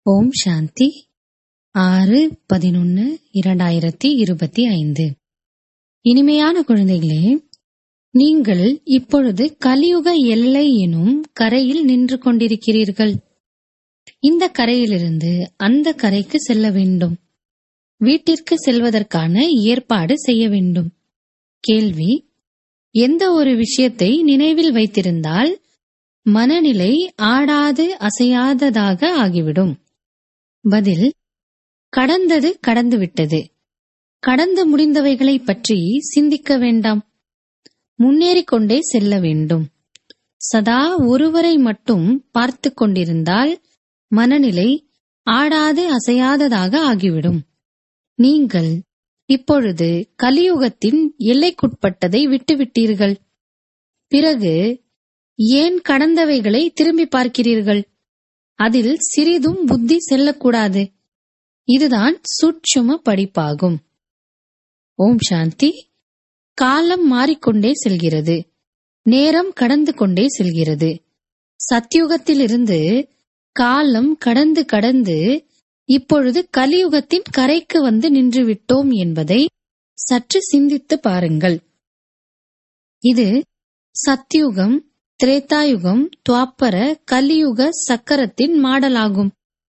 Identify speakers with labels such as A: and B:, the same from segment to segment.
A: ஓம் சாந்தி ஆறு பதினொன்னு இரண்டாயிரத்தி இருபத்தி ஐந்து இனிமையான குழந்தைகளே நீங்கள் இப்பொழுது கலியுக எல்லை எனும் கரையில் நின்று கொண்டிருக்கிறீர்கள் இந்த கரையிலிருந்து அந்த கரைக்கு செல்ல வேண்டும் வீட்டிற்கு செல்வதற்கான ஏற்பாடு செய்ய வேண்டும் கேள்வி எந்த ஒரு விஷயத்தை நினைவில் வைத்திருந்தால் மனநிலை ஆடாது அசையாததாக ஆகிவிடும் பதில் கடந்தது கடந்துவிட்டது கடந்து முடிந்தவைகளை பற்றி சிந்திக்க வேண்டாம் முன்னேறிக் கொண்டே செல்ல வேண்டும் சதா ஒருவரை மட்டும் பார்த்து கொண்டிருந்தால் மனநிலை ஆடாது அசையாததாக ஆகிவிடும் நீங்கள் இப்பொழுது கலியுகத்தின் எல்லைக்குட்பட்டதை விட்டுவிட்டீர்கள் பிறகு ஏன் கடந்தவைகளை திரும்பி பார்க்கிறீர்கள் அதில் சிறிதும் புத்தி செல்லக்கூடாது இதுதான் சூட்சும படிப்பாகும் ஓம் சாந்தி காலம் மாறிக்கொண்டே செல்கிறது நேரம் கடந்து கொண்டே செல்கிறது சத்யுகத்திலிருந்து காலம் கடந்து கடந்து இப்பொழுது கலியுகத்தின் கரைக்கு வந்து நின்று விட்டோம் என்பதை சற்று சிந்தித்து பாருங்கள் இது சத்யுகம் திரேதாயுகம் துவாப்பர கலியுக சக்கரத்தின் மாடலாகும்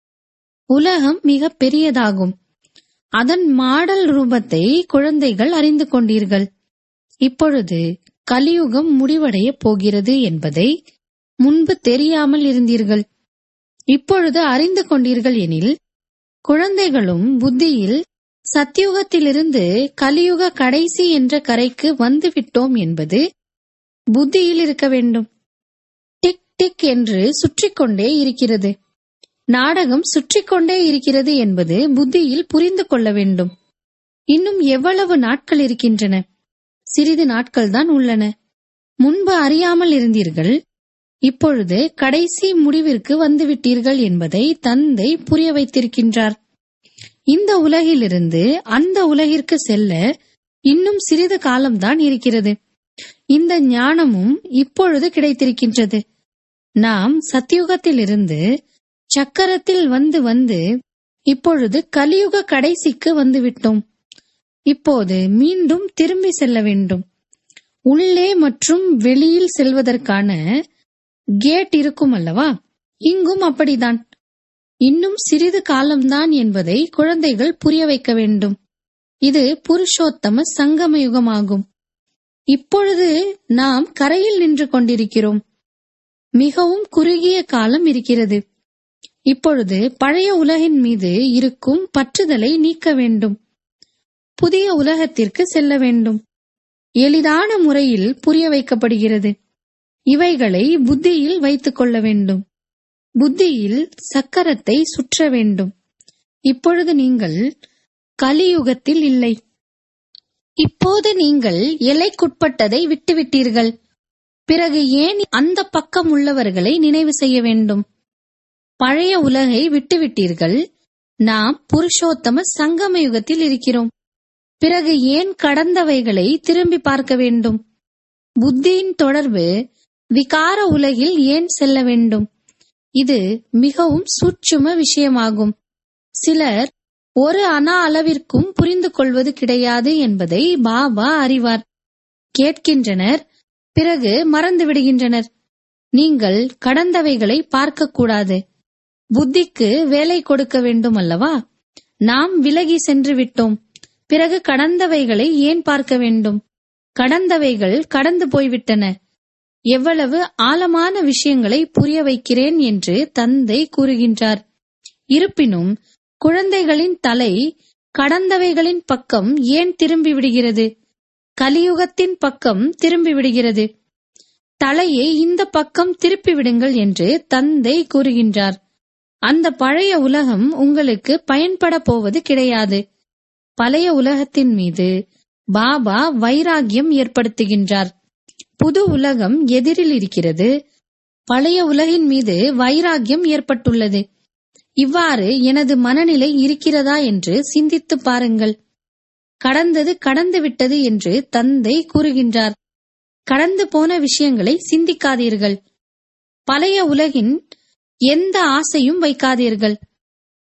A: உலகம் மிக பெரியதாகும் அதன் மாடல் ரூபத்தை குழந்தைகள் அறிந்து கொண்டீர்கள் இப்பொழுது கலியுகம் முடிவடைய போகிறது என்பதை முன்பு தெரியாமல் இருந்தீர்கள் இப்பொழுது அறிந்து கொண்டீர்கள் எனில் குழந்தைகளும் புத்தியில் சத்தியுகத்திலிருந்து கலியுக கடைசி என்ற கரைக்கு வந்துவிட்டோம் என்பது புத்தியில் இருக்க வேண்டும் டிக் டிக் என்று சுற்றிக்கொண்டே இருக்கிறது நாடகம் சுற்றிக்கொண்டே இருக்கிறது என்பது புத்தியில் புரிந்து கொள்ள வேண்டும் இன்னும் எவ்வளவு நாட்கள் இருக்கின்றன சிறிது நாட்கள் தான் உள்ளன முன்பு அறியாமல் இருந்தீர்கள் இப்பொழுது கடைசி முடிவிற்கு வந்துவிட்டீர்கள் என்பதை தந்தை புரிய வைத்திருக்கின்றார் இந்த உலகிலிருந்து அந்த உலகிற்கு செல்ல இன்னும் சிறிது காலம்தான் இருக்கிறது இந்த ஞானமும் இப்பொழுது கிடைத்திருக்கின்றது நாம் சத்தியுகத்திலிருந்து சக்கரத்தில் வந்து வந்து இப்பொழுது கலியுக கடைசிக்கு வந்துவிட்டோம் இப்போது மீண்டும் திரும்பி செல்ல வேண்டும் உள்ளே மற்றும் வெளியில் செல்வதற்கான கேட் இருக்கும் அல்லவா இங்கும் அப்படிதான் இன்னும் சிறிது காலம்தான் என்பதை குழந்தைகள் புரிய வைக்க வேண்டும் இது புருஷோத்தம சங்கம யுகமாகும் இப்பொழுது நாம் கரையில் நின்று கொண்டிருக்கிறோம் மிகவும் குறுகிய காலம் இருக்கிறது இப்பொழுது பழைய உலகின் மீது இருக்கும் பற்றுதலை நீக்க வேண்டும் புதிய உலகத்திற்கு செல்ல வேண்டும் எளிதான முறையில் புரிய வைக்கப்படுகிறது இவைகளை புத்தியில் வைத்துக் கொள்ள வேண்டும் புத்தியில் சக்கரத்தை சுற்ற வேண்டும் இப்பொழுது நீங்கள் கலியுகத்தில் இல்லை இப்போது நீங்கள் எல்லைக்குட்பட்டதை விட்டுவிட்டீர்கள் பிறகு ஏன் அந்த பக்கம் உள்ளவர்களை நினைவு செய்ய வேண்டும் பழைய உலகை விட்டுவிட்டீர்கள் நாம் புருஷோத்தம சங்கம யுகத்தில் இருக்கிறோம் பிறகு ஏன் கடந்தவைகளை திரும்பி பார்க்க வேண்டும் புத்தியின் தொடர்பு விகார உலகில் ஏன் செல்ல வேண்டும் இது மிகவும் சூட்சும விஷயமாகும் சிலர் ஒரு அணா அளவிற்கும் புரிந்து கொள்வது கிடையாது என்பதை பாபா அறிவார் கேட்கின்றனர் பிறகு மறந்து விடுகின்றனர் நீங்கள் கடந்தவைகளை பார்க்கக்கூடாது புத்திக்கு வேலை கொடுக்க வேண்டும் அல்லவா நாம் விலகி சென்று விட்டோம் பிறகு கடந்தவைகளை ஏன் பார்க்க வேண்டும் கடந்தவைகள் கடந்து போய்விட்டன எவ்வளவு ஆழமான விஷயங்களை புரிய வைக்கிறேன் என்று தந்தை கூறுகின்றார் இருப்பினும் குழந்தைகளின் தலை கடந்தவைகளின் பக்கம் ஏன் திரும்பி விடுகிறது கலியுகத்தின் பக்கம் திரும்பி விடுகிறது தலையை இந்த பக்கம் திருப்பி விடுங்கள் என்று தந்தை கூறுகின்றார் அந்த பழைய உலகம் உங்களுக்கு பயன்பட போவது கிடையாது பழைய உலகத்தின் மீது பாபா வைராகியம் ஏற்படுத்துகின்றார் புது உலகம் எதிரில் இருக்கிறது பழைய உலகின் மீது வைராகியம் ஏற்பட்டுள்ளது இவ்வாறு எனது மனநிலை இருக்கிறதா என்று சிந்தித்து பாருங்கள் கடந்தது கடந்து விட்டது என்று தந்தை கூறுகின்றார் கடந்து போன விஷயங்களை சிந்திக்காதீர்கள் பழைய உலகின் எந்த ஆசையும் வைக்காதீர்கள்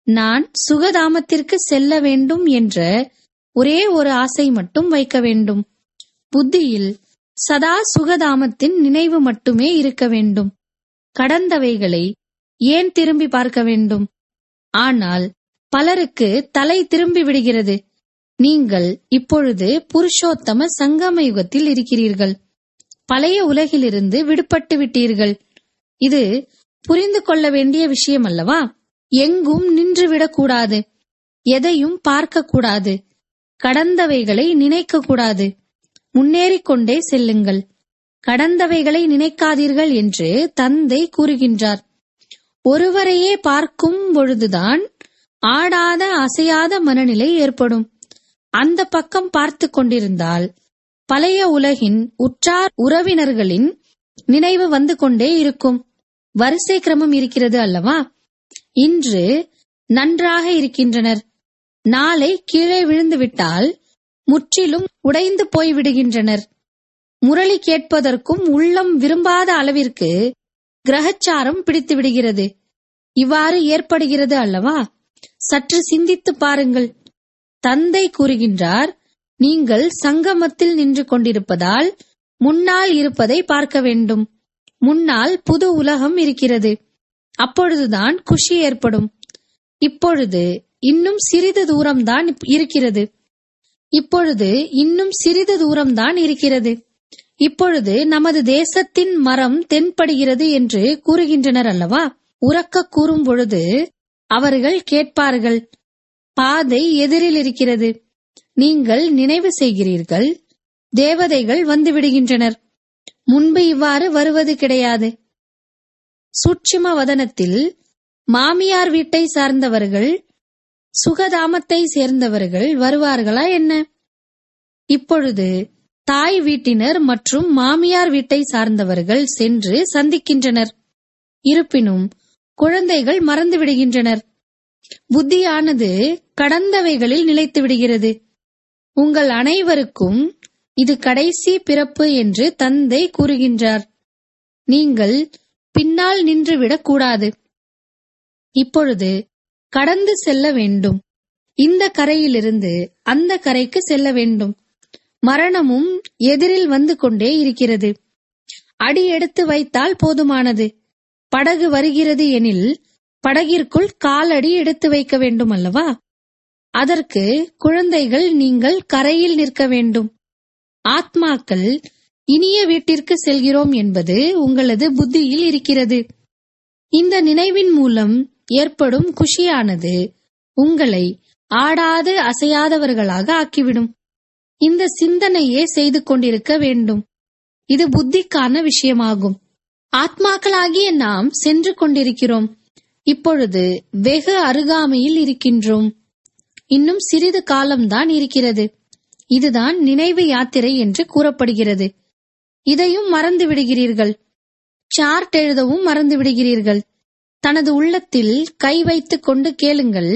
A: நான் சுகதாமத்திற்கு செல்ல வேண்டும் என்ற ஒரே ஒரு ஆசை மட்டும் வைக்க வேண்டும் புத்தியில் சதா சுகதாமத்தின் நினைவு மட்டுமே இருக்க வேண்டும் கடந்தவைகளை ஏன் திரும்பி பார்க்க வேண்டும் ஆனால் பலருக்கு தலை திரும்பி விடுகிறது நீங்கள் இப்பொழுது புருஷோத்தம சங்கம யுகத்தில் இருக்கிறீர்கள் பழைய உலகிலிருந்து விடுபட்டு விட்டீர்கள் இது புரிந்து கொள்ள வேண்டிய விஷயம் அல்லவா எங்கும் நின்று விடக்கூடாது எதையும் பார்க்க கூடாது கடந்தவைகளை நினைக்க கூடாது முன்னேறிக் கொண்டே செல்லுங்கள் கடந்தவைகளை நினைக்காதீர்கள் என்று தந்தை கூறுகின்றார் ஒருவரையே பார்க்கும் பொழுதுதான் ஆடாத அசையாத மனநிலை ஏற்படும் அந்த பக்கம் பார்த்து கொண்டிருந்தால் பழைய உலகின் உற்றார் உறவினர்களின் நினைவு வந்து கொண்டே இருக்கும் வரிசை கிரமம் இருக்கிறது அல்லவா இன்று நன்றாக இருக்கின்றனர் நாளை கீழே விழுந்து விட்டால் முற்றிலும் உடைந்து போய் விடுகின்றனர் முரளி கேட்பதற்கும் உள்ளம் விரும்பாத அளவிற்கு கிரகச்சாரம் பிடித்து விடுகிறது இவ்வாறு ஏற்படுகிறது அல்லவா சற்று சிந்தித்து பாருங்கள் தந்தை கூறுகின்றார் நீங்கள் சங்கமத்தில் நின்று கொண்டிருப்பதால் முன்னால் இருப்பதை பார்க்க வேண்டும் முன்னால் புது உலகம் இருக்கிறது அப்பொழுதுதான் குஷி ஏற்படும் இப்பொழுது இன்னும் சிறிது தூரம்தான் இருக்கிறது இப்பொழுது இன்னும் சிறிது தூரம்தான் இருக்கிறது இப்பொழுது நமது தேசத்தின் மரம் தென்படுகிறது என்று கூறுகின்றனர் அல்லவா உறக்க கூறும் பொழுது அவர்கள் கேட்பார்கள் பாதை எதிரில் இருக்கிறது நீங்கள் நினைவு செய்கிறீர்கள் தேவதைகள் வந்து விடுகின்றனர் முன்பு இவ்வாறு வருவது கிடையாது சூட்சும வதனத்தில் மாமியார் வீட்டை சார்ந்தவர்கள் சுகதாமத்தை சேர்ந்தவர்கள் வருவார்களா என்ன இப்பொழுது தாய் வீட்டினர் மற்றும் மாமியார் வீட்டை சார்ந்தவர்கள் சென்று சந்திக்கின்றனர் இருப்பினும் குழந்தைகள் மறந்து விடுகின்றனர் புத்தியானது கடந்தவைகளில் நிலைத்து விடுகிறது உங்கள் அனைவருக்கும் இது கடைசி பிறப்பு என்று தந்தை கூறுகின்றார் நீங்கள் பின்னால் நின்றுவிடக் கூடாது இப்பொழுது கடந்து செல்ல வேண்டும் இந்த கரையிலிருந்து அந்த கரைக்கு செல்ல வேண்டும் மரணமும் எதிரில் வந்து கொண்டே இருக்கிறது அடி எடுத்து வைத்தால் போதுமானது படகு வருகிறது எனில் படகிற்குள் காலடி எடுத்து வைக்க வேண்டும் அல்லவா அதற்கு குழந்தைகள் நீங்கள் கரையில் நிற்க வேண்டும் ஆத்மாக்கள் இனிய வீட்டிற்கு செல்கிறோம் என்பது உங்களது புத்தியில் இருக்கிறது இந்த நினைவின் மூலம் ஏற்படும் குஷியானது உங்களை ஆடாது அசையாதவர்களாக ஆக்கிவிடும் இந்த சிந்தனையே செய்து கொண்டிருக்க வேண்டும் இது புத்திக்கான விஷயமாகும் ஆத்மாக்களாகிய நாம் சென்று கொண்டிருக்கிறோம் இப்பொழுது வெகு அருகாமையில் இருக்கின்றோம் இன்னும் சிறிது காலம்தான் இருக்கிறது இதுதான் நினைவு யாத்திரை என்று கூறப்படுகிறது இதையும் மறந்து விடுகிறீர்கள் சார்ட் எழுதவும் மறந்து விடுகிறீர்கள் தனது உள்ளத்தில் கை வைத்துக் கொண்டு கேளுங்கள்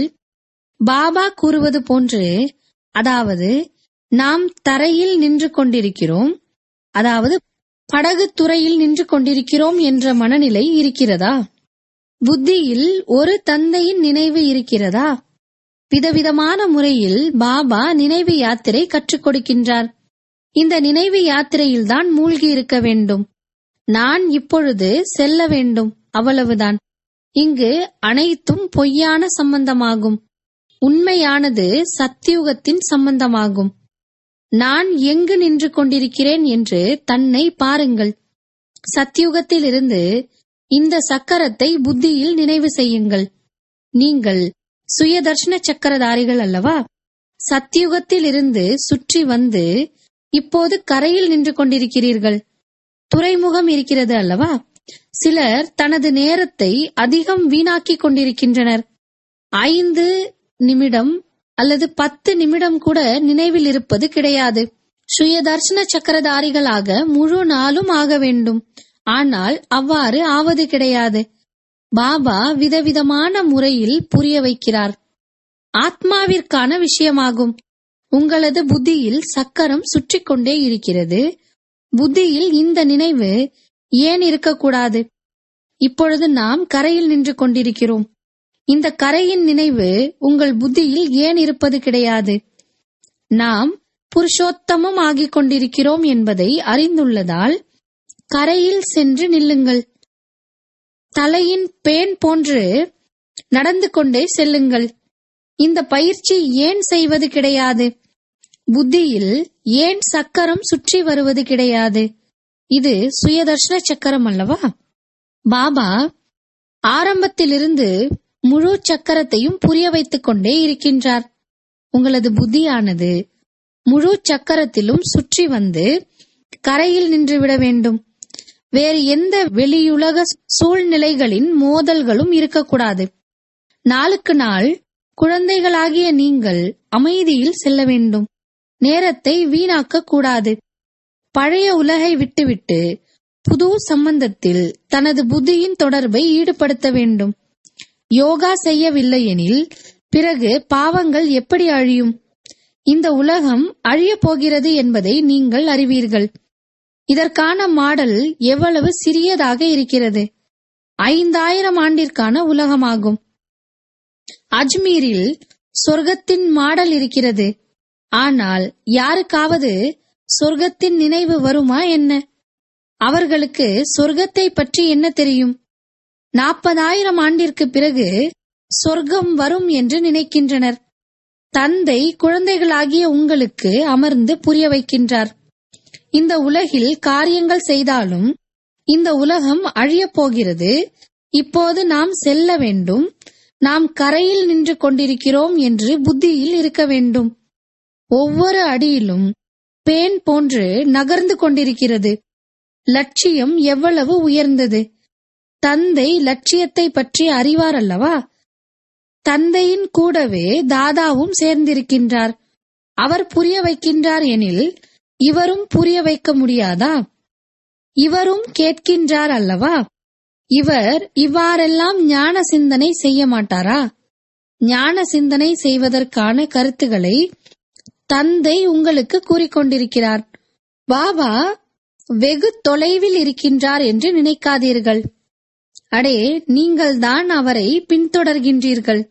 A: பாபா கூறுவது போன்று அதாவது நாம் தரையில் நின்று கொண்டிருக்கிறோம் அதாவது படகு துறையில் நின்று கொண்டிருக்கிறோம் என்ற மனநிலை இருக்கிறதா புத்தியில் ஒரு தந்தையின் நினைவு இருக்கிறதா விதவிதமான முறையில் பாபா நினைவு யாத்திரை கற்றுக் கொடுக்கின்றார் இந்த நினைவு யாத்திரையில்தான் மூழ்கி இருக்க வேண்டும் நான் இப்பொழுது செல்ல வேண்டும் அவ்வளவுதான் இங்கு அனைத்தும் பொய்யான சம்பந்தமாகும் உண்மையானது சத்தியுகத்தின் சம்பந்தமாகும் நான் எங்கு நின்று கொண்டிருக்கிறேன் என்று தன்னை பாருங்கள் சத்தியுகத்திலிருந்து இந்த சக்கரத்தை புத்தியில் நினைவு செய்யுங்கள் நீங்கள் சுயதர்ஷன சக்கரதாரிகள் அல்லவா சத்தியுகத்தில் இருந்து சுற்றி வந்து இப்போது கரையில் நின்று கொண்டிருக்கிறீர்கள் துறைமுகம் இருக்கிறது அல்லவா சிலர் தனது நேரத்தை அதிகம் வீணாக்கிக் கொண்டிருக்கின்றனர் ஐந்து நிமிடம் அல்லது பத்து நிமிடம் கூட நினைவில் இருப்பது கிடையாது சுயதர்ஷன சக்கரதாரிகளாக முழு நாளும் ஆக வேண்டும் ஆனால் அவ்வாறு ஆவது கிடையாது பாபா விதவிதமான முறையில் புரிய வைக்கிறார் ஆத்மாவிற்கான விஷயமாகும் உங்களது புத்தியில் சக்கரம் சுற்றி கொண்டே இருக்கிறது புத்தியில் இந்த நினைவு ஏன் இருக்கக்கூடாது இப்பொழுது நாம் கரையில் நின்று கொண்டிருக்கிறோம் இந்த கரையின் நினைவு உங்கள் புத்தியில் ஏன் இருப்பது கிடையாது நாம் புருஷோத்தமம் ஆகிக் கொண்டிருக்கிறோம் என்பதை அறிந்துள்ளதால் கரையில் சென்று நில்லுங்கள் தலையின் பேன் போன்று நடந்து கொண்டே செல்லுங்கள் இந்த பயிற்சி ஏன் செய்வது கிடையாது புத்தியில் ஏன் சக்கரம் சுற்றி வருவது கிடையாது இது சுயதர்ஷன சக்கரம் அல்லவா பாபா ஆரம்பத்திலிருந்து முழு சக்கரத்தையும் புரிய வைத்துக் கொண்டே இருக்கின்றார் உங்களது புத்தியானது முழு சக்கரத்திலும் சுற்றி வந்து கரையில் நின்றுவிட வேண்டும் வேறு எந்த வெளியுலக சூழ்நிலைகளின் மோதல்களும் இருக்கக்கூடாது நாளுக்கு நாள் குழந்தைகளாகிய நீங்கள் அமைதியில் செல்ல வேண்டும் நேரத்தை வீணாக்க கூடாது பழைய உலகை விட்டுவிட்டு புது சம்பந்தத்தில் தனது புத்தியின் தொடர்பை ஈடுபடுத்த வேண்டும் யோகா செய்யவில்லையெனில் பிறகு பாவங்கள் எப்படி அழியும் இந்த உலகம் அழியப் போகிறது என்பதை நீங்கள் அறிவீர்கள் இதற்கான மாடல் எவ்வளவு சிறியதாக இருக்கிறது ஐந்தாயிரம் ஆண்டிற்கான உலகமாகும் அஜ்மீரில் சொர்க்கத்தின் மாடல் இருக்கிறது ஆனால் யாருக்காவது சொர்க்கத்தின் நினைவு வருமா என்ன அவர்களுக்கு சொர்க்கத்தை பற்றி என்ன தெரியும் நாற்பதாயிரம் ஆண்டிற்கு பிறகு சொர்க்கம் வரும் என்று நினைக்கின்றனர் தந்தை குழந்தைகளாகிய உங்களுக்கு அமர்ந்து புரிய வைக்கின்றார் இந்த உலகில் காரியங்கள் செய்தாலும் இந்த உலகம் அழியப் போகிறது இப்போது நாம் செல்ல வேண்டும் நாம் கரையில் நின்று கொண்டிருக்கிறோம் என்று புத்தியில் இருக்க வேண்டும் ஒவ்வொரு அடியிலும் பேன் போன்று நகர்ந்து கொண்டிருக்கிறது லட்சியம் எவ்வளவு உயர்ந்தது தந்தை லட்சியத்தை பற்றி அறிவார் அல்லவா தந்தையின் கூடவே தாதாவும் சேர்ந்திருக்கின்றார் அவர் புரிய வைக்கின்றார் எனில் இவரும் புரிய வைக்க முடியாதா இவரும் கேட்கின்றார் அல்லவா இவர் இவ்வாறெல்லாம் ஞான சிந்தனை செய்ய மாட்டாரா ஞான சிந்தனை செய்வதற்கான கருத்துக்களை தந்தை உங்களுக்கு கூறிக்கொண்டிருக்கிறார் பாபா வெகு தொலைவில் இருக்கின்றார் என்று நினைக்காதீர்கள் அடே நீங்கள்தான் அவரை பின்தொடர்கின்றீர்கள்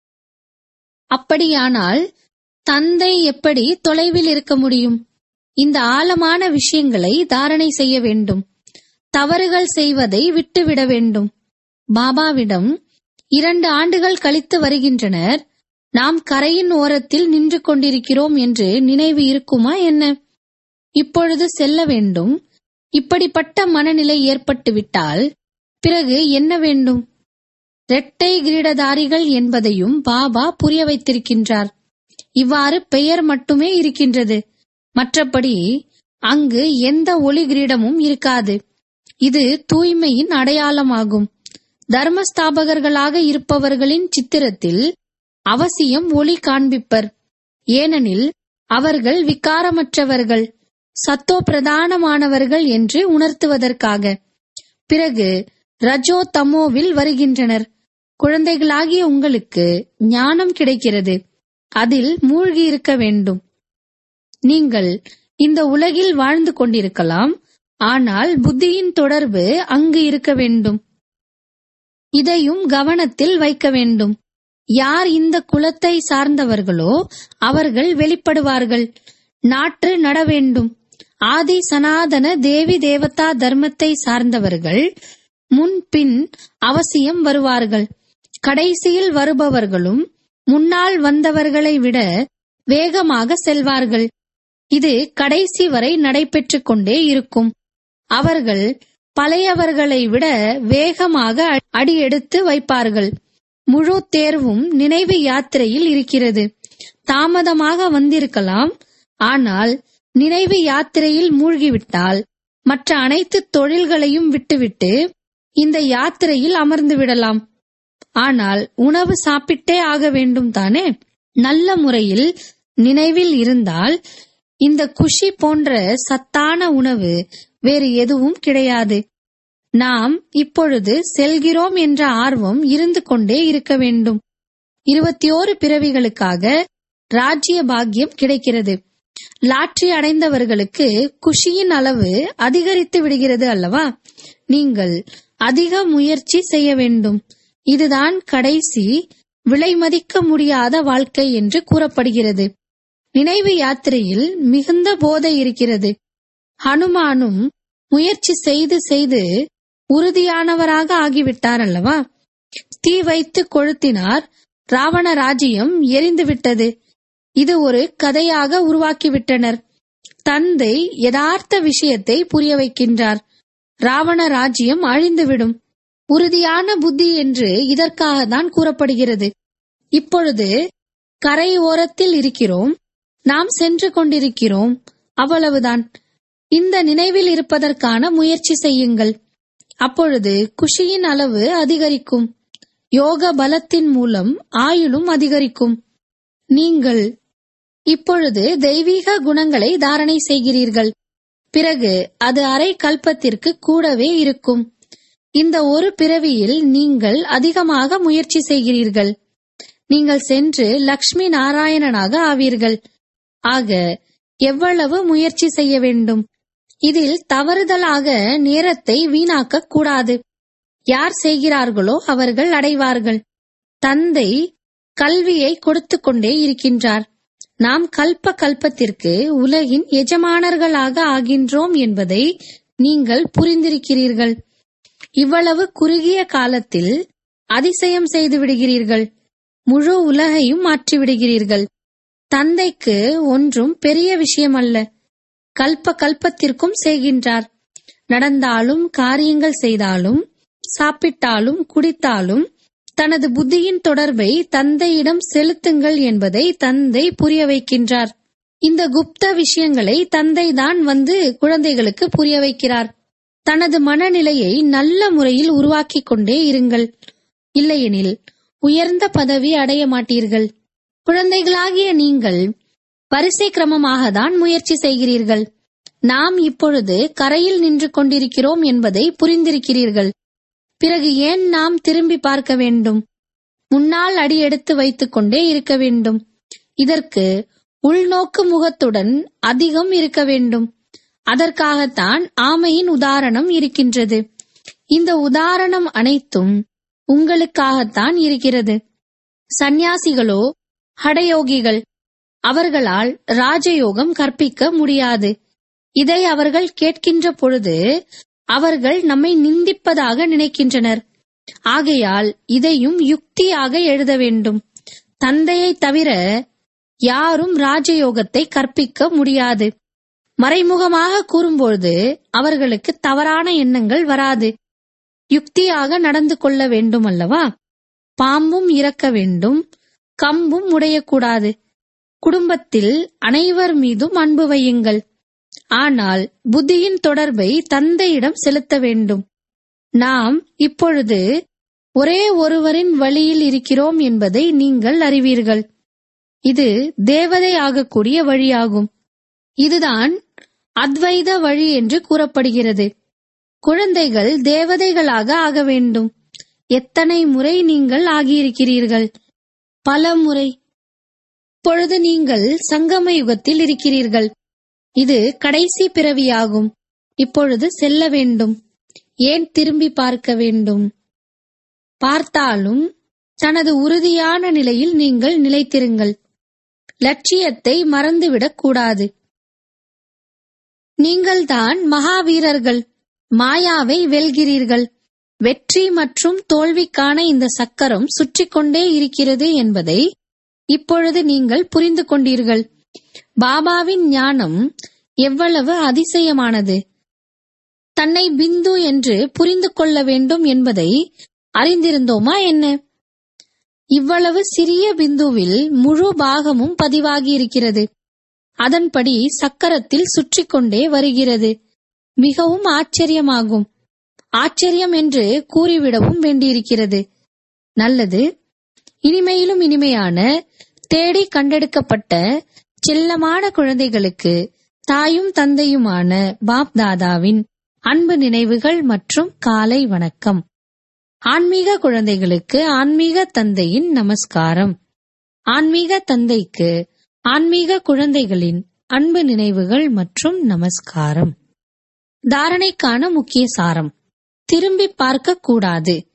A: அப்படியானால் தந்தை எப்படி தொலைவில் இருக்க முடியும் இந்த ஆழமான விஷயங்களை தாரணை செய்ய வேண்டும் தவறுகள் செய்வதை விட்டுவிட வேண்டும் பாபாவிடம் இரண்டு ஆண்டுகள் கழித்து வருகின்றனர் நாம் கரையின் ஓரத்தில் நின்று கொண்டிருக்கிறோம் என்று நினைவு இருக்குமா என்ன இப்பொழுது செல்ல வேண்டும் இப்படிப்பட்ட மனநிலை ஏற்பட்டுவிட்டால் பிறகு என்ன வேண்டும் இரட்டை கிரீடதாரிகள் என்பதையும் பாபா புரிய வைத்திருக்கின்றார் இவ்வாறு பெயர் மட்டுமே இருக்கின்றது மற்றபடி அங்கு எந்த ஒளி கிரீடமும் இருக்காது இது தூய்மையின் அடையாளமாகும் தர்மஸ்தாபகர்களாக இருப்பவர்களின் சித்திரத்தில் அவசியம் ஒளி காண்பிப்பர் ஏனெனில் அவர்கள் விகாரமற்றவர்கள் சத்தோ பிரதானமானவர்கள் என்று உணர்த்துவதற்காக பிறகு ரஜோ தமோவில் வருகின்றனர் குழந்தைகளாகிய உங்களுக்கு ஞானம் கிடைக்கிறது அதில் மூழ்கி இருக்க வேண்டும் நீங்கள் இந்த உலகில் வாழ்ந்து கொண்டிருக்கலாம் ஆனால் புத்தியின் தொடர்பு அங்கு இருக்க வேண்டும் இதையும் கவனத்தில் வைக்க வேண்டும் யார் இந்த குலத்தை சார்ந்தவர்களோ அவர்கள் வெளிப்படுவார்கள் நாற்று நட வேண்டும் ஆதி சனாதன தேவி தேவதா தர்மத்தை சார்ந்தவர்கள் முன் பின் அவசியம் வருவார்கள் கடைசியில் வருபவர்களும் முன்னால் வந்தவர்களை விட வேகமாக செல்வார்கள் இது கடைசி வரை நடைபெற்றுக் கொண்டே இருக்கும் அவர்கள் பழையவர்களை விட வேகமாக அடியெடுத்து வைப்பார்கள் முழு தேர்வும் நினைவு யாத்திரையில் இருக்கிறது தாமதமாக வந்திருக்கலாம் ஆனால் நினைவு யாத்திரையில் மூழ்கிவிட்டால் மற்ற அனைத்து தொழில்களையும் விட்டுவிட்டு இந்த யாத்திரையில் அமர்ந்து விடலாம் ஆனால் உணவு சாப்பிட்டே ஆக வேண்டும் தானே நல்ல முறையில் நினைவில் இருந்தால் இந்த குஷி போன்ற சத்தான உணவு வேறு எதுவும் கிடையாது நாம் இப்பொழுது செல்கிறோம் என்ற ஆர்வம் இருந்து கொண்டே இருக்க வேண்டும் இருபத்தி ஓரு பிறவிகளுக்காக ராஜ்ய பாக்கியம் கிடைக்கிறது லாட்ரி அடைந்தவர்களுக்கு குஷியின் அளவு அதிகரித்து விடுகிறது அல்லவா நீங்கள் அதிக முயற்சி செய்ய வேண்டும் இதுதான் கடைசி விலைமதிக்க முடியாத வாழ்க்கை என்று கூறப்படுகிறது நினைவு யாத்திரையில் மிகுந்த போதை இருக்கிறது ஹனுமானும் முயற்சி செய்து செய்து உறுதியானவராக ஆகிவிட்டார் அல்லவா தீ வைத்து கொளுத்தினார் ராவண ராஜ்யம் எரிந்துவிட்டது இது ஒரு கதையாக உருவாக்கிவிட்டனர் தந்தை யதார்த்த விஷயத்தை புரிய வைக்கின்றார் ராவண ராஜ்யம் அழிந்துவிடும் உறுதியான புத்தி என்று இதற்காக தான் கூறப்படுகிறது இப்பொழுது கரை ஓரத்தில் இருக்கிறோம் நாம் சென்று கொண்டிருக்கிறோம் அவ்வளவுதான் இந்த நினைவில் இருப்பதற்கான முயற்சி செய்யுங்கள் அப்பொழுது குஷியின் அளவு அதிகரிக்கும் யோக பலத்தின் மூலம் ஆயுளும் அதிகரிக்கும் நீங்கள் இப்பொழுது தெய்வீக குணங்களை தாரணை செய்கிறீர்கள் பிறகு அது அரை கல்பத்திற்கு கூடவே இருக்கும் இந்த ஒரு பிறவியில் நீங்கள் அதிகமாக முயற்சி செய்கிறீர்கள் நீங்கள் சென்று லக்ஷ்மி நாராயணனாக ஆவீர்கள் ஆக எவ்வளவு முயற்சி செய்ய வேண்டும் இதில் தவறுதலாக நேரத்தை வீணாக்க கூடாது யார் செய்கிறார்களோ அவர்கள் அடைவார்கள் தந்தை கல்வியை கொடுத்து கொண்டே இருக்கின்றார் நாம் கல்ப கல்பத்திற்கு உலகின் எஜமானர்களாக ஆகின்றோம் என்பதை நீங்கள் புரிந்திருக்கிறீர்கள் இவ்வளவு குறுகிய காலத்தில் அதிசயம் செய்து விடுகிறீர்கள் முழு உலகையும் மாற்றிவிடுகிறீர்கள் தந்தைக்கு ஒன்றும் பெரிய விஷயம் அல்ல கல்ப கல்பத்திற்கும் செய்கின்றார் நடந்தாலும் காரியங்கள் செய்தாலும் சாப்பிட்டாலும் குடித்தாலும் தனது புத்தியின் தொடர்பை தந்தையிடம் செலுத்துங்கள் என்பதை தந்தை புரிய வைக்கின்றார் இந்த குப்த விஷயங்களை தந்தை தான் வந்து குழந்தைகளுக்கு புரிய வைக்கிறார் தனது மனநிலையை நல்ல முறையில் உருவாக்கிக் கொண்டே இருங்கள் இல்லையெனில் உயர்ந்த பதவி அடைய மாட்டீர்கள் குழந்தைகளாகிய நீங்கள் வரிசை கிரமமாக தான் முயற்சி செய்கிறீர்கள் நாம் இப்பொழுது கரையில் நின்று கொண்டிருக்கிறோம் என்பதை புரிந்திருக்கிறீர்கள் பிறகு ஏன் நாம் திரும்பி பார்க்க வேண்டும் முன்னால் அடி எடுத்து வைத்துக் கொண்டே இருக்க வேண்டும் இதற்கு உள்நோக்கு முகத்துடன் அதிகம் இருக்க வேண்டும் அதற்காகத்தான் ஆமையின் உதாரணம் இருக்கின்றது இந்த உதாரணம் அனைத்தும் உங்களுக்காகத்தான் இருக்கிறது சந்நியாசிகளோ ஹடயோகிகள் அவர்களால் ராஜயோகம் கற்பிக்க முடியாது இதை அவர்கள் கேட்கின்ற பொழுது அவர்கள் நம்மை நிந்திப்பதாக நினைக்கின்றனர் ஆகையால் இதையும் யுக்தியாக எழுத வேண்டும் தந்தையை தவிர யாரும் ராஜயோகத்தை கற்பிக்க முடியாது மறைமுகமாக கூறும்பொழுது அவர்களுக்கு தவறான எண்ணங்கள் வராது யுக்தியாக நடந்து கொள்ள வேண்டும் அல்லவா பாம்பும் இறக்க வேண்டும் கம்பும் உடையக்கூடாது குடும்பத்தில் அனைவர் மீதும் அன்பு வையுங்கள் ஆனால் புத்தியின் தொடர்பை தந்தையிடம் செலுத்த வேண்டும் நாம் இப்பொழுது ஒரே ஒருவரின் வழியில் இருக்கிறோம் என்பதை நீங்கள் அறிவீர்கள் இது தேவதை ஆகக்கூடிய வழியாகும் இதுதான் அத்வைத வழி என்று கூறப்படுகிறது குழந்தைகள் தேவதைகளாக ஆக வேண்டும் எத்தனை முறை நீங்கள் ஆகியிருக்கிறீர்கள் பல முறை இப்பொழுது நீங்கள் சங்கம யுகத்தில் இருக்கிறீர்கள் இது கடைசி பிறவியாகும் இப்பொழுது செல்ல வேண்டும் ஏன் திரும்பி பார்க்க வேண்டும் பார்த்தாலும் தனது உறுதியான நிலையில் நீங்கள் நிலைத்திருங்கள் லட்சியத்தை மறந்துவிடக் கூடாது நீங்கள்தான் மகாவீரர்கள் மாயாவை வெல்கிறீர்கள் வெற்றி மற்றும் தோல்விக்கான இந்த சக்கரம் சுற்றிக் கொண்டே இருக்கிறது என்பதை இப்பொழுது நீங்கள் புரிந்து கொண்டீர்கள் பாபாவின் ஞானம் எவ்வளவு அதிசயமானது தன்னை பிந்து என்று புரிந்து கொள்ள வேண்டும் என்பதை அறிந்திருந்தோமா என்ன இவ்வளவு சிறிய பிந்துவில் முழு பாகமும் பதிவாகி இருக்கிறது அதன்படி சக்கரத்தில் சுற்றிக் கொண்டே வருகிறது மிகவும் ஆச்சரியமாகும் ஆச்சரியம் என்று கூறிவிடவும் வேண்டியிருக்கிறது நல்லது இனிமையிலும் இனிமையான தேடி கண்டெடுக்கப்பட்ட செல்லமான குழந்தைகளுக்கு தாயும் தந்தையுமான பாப் தாதாவின் அன்பு நினைவுகள் மற்றும் காலை வணக்கம் ஆன்மீக குழந்தைகளுக்கு ஆன்மீக தந்தையின் நமஸ்காரம் ஆன்மீக தந்தைக்கு ஆன்மீக குழந்தைகளின் அன்பு நினைவுகள் மற்றும் நமஸ்காரம் தாரணைக்கான முக்கிய சாரம் திரும்பி பார்க்க கூடாது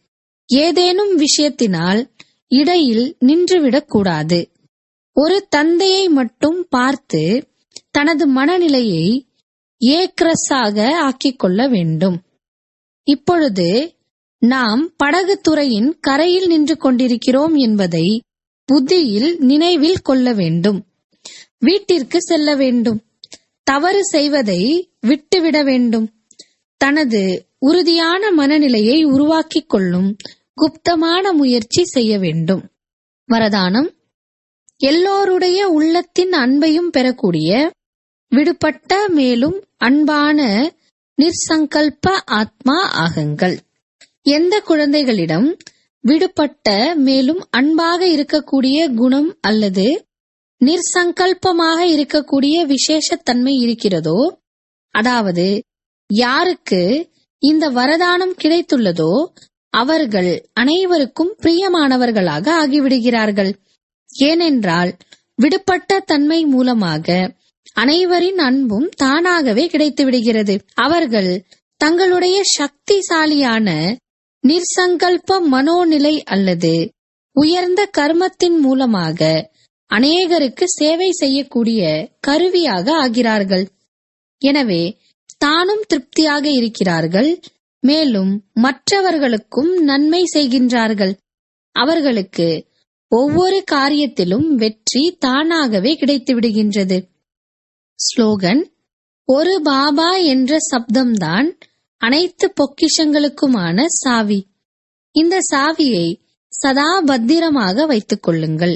A: ஏதேனும் விஷயத்தினால் இடையில் நின்றுவிடக்கூடாது ஒரு தந்தையை மட்டும் பார்த்து தனது மனநிலையை ஏக்ரஸாக ஆக்கிக் கொள்ள வேண்டும் இப்பொழுது நாம் படகு துறையின் கரையில் நின்று கொண்டிருக்கிறோம் என்பதை புத்தியில் நினைவில் கொள்ள வேண்டும் வீட்டிற்கு செல்ல வேண்டும் தவறு செய்வதை விட்டுவிட வேண்டும் தனது உறுதியான மனநிலையை உருவாக்கிக் கொள்ளும் குப்தமான முயற்சி செய்ய வேண்டும் வரதானம் எல்லோருடைய உள்ளத்தின் அன்பையும் பெறக்கூடிய விடுபட்ட மேலும் அன்பான நிர்சங்கல்ப ஆத்மா ஆகுங்கள் எந்த குழந்தைகளிடம் விடுபட்ட மேலும் அன்பாக இருக்கக்கூடிய குணம் அல்லது நிர்சங்கல்பமாக இருக்கக்கூடிய விசேஷத்தன்மை இருக்கிறதோ அதாவது யாருக்கு இந்த வரதானம் கிடைத்துள்ளதோ அவர்கள் அனைவருக்கும் பிரியமானவர்களாக ஆகிவிடுகிறார்கள் ஏனென்றால் விடுபட்ட தன்மை மூலமாக அனைவரின் அன்பும் தானாகவே கிடைத்து விடுகிறது அவர்கள் தங்களுடைய சக்திசாலியான நிர்சங்கல்ப மனோநிலை அல்லது உயர்ந்த கர்மத்தின் மூலமாக அநேகருக்கு சேவை செய்யக்கூடிய கருவியாக ஆகிறார்கள் எனவே தானும் திருப்தியாக இருக்கிறார்கள் மேலும் மற்றவர்களுக்கும் நன்மை செய்கின்றார்கள் அவர்களுக்கு ஒவ்வொரு காரியத்திலும் வெற்றி தானாகவே கிடைத்து விடுகின்றது ஸ்லோகன் ஒரு பாபா என்ற சப்தம்தான் அனைத்து பொக்கிஷங்களுக்குமான சாவி இந்த சாவியை சதா பத்திரமாக வைத்துக் கொள்ளுங்கள்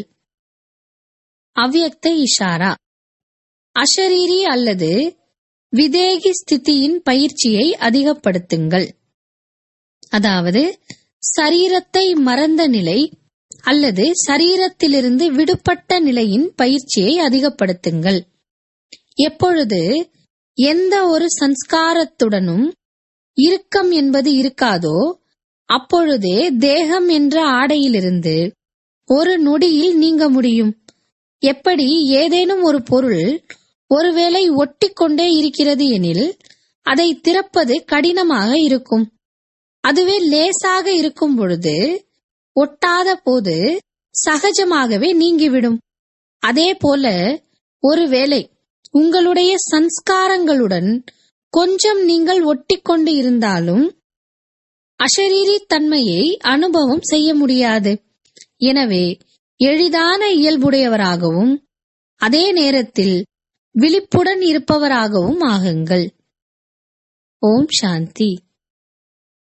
A: அவ்யக்த இஷாரா அஷரீரி அல்லது விதேகி ஸ்திதியின் பயிற்சியை அதிகப்படுத்துங்கள் அதாவது சரீரத்தை மறந்த நிலை அல்லது சரீரத்திலிருந்து விடுபட்ட நிலையின் பயிற்சியை அதிகப்படுத்துங்கள் எப்பொழுது எந்த ஒரு சன்ஸ்காரத்துடனும் இறுக்கம் என்பது இருக்காதோ அப்பொழுதே தேகம் என்ற ஆடையிலிருந்து ஒரு நொடியில் நீங்க முடியும் எப்படி ஏதேனும் ஒரு பொருள் ஒருவேளை ஒட்டிக்கொண்டே இருக்கிறது எனில் அதை திறப்பது கடினமாக இருக்கும் அதுவே லேசாக இருக்கும் பொழுது ஒட்டாத போது சகஜமாகவே நீங்கிவிடும் அதே போல ஒருவேளை உங்களுடைய சன்ஸ்காரங்களுடன் கொஞ்சம் நீங்கள் ஒட்டிக்கொண்டு இருந்தாலும் அஷரீரி தன்மையை அனுபவம் செய்ய முடியாது எனவே எளிதான இயல்புடையவராகவும் அதே நேரத்தில் விழிப்புடன் இருப்பவராகவும் ஆகுங்கள் ஓம் சாந்தி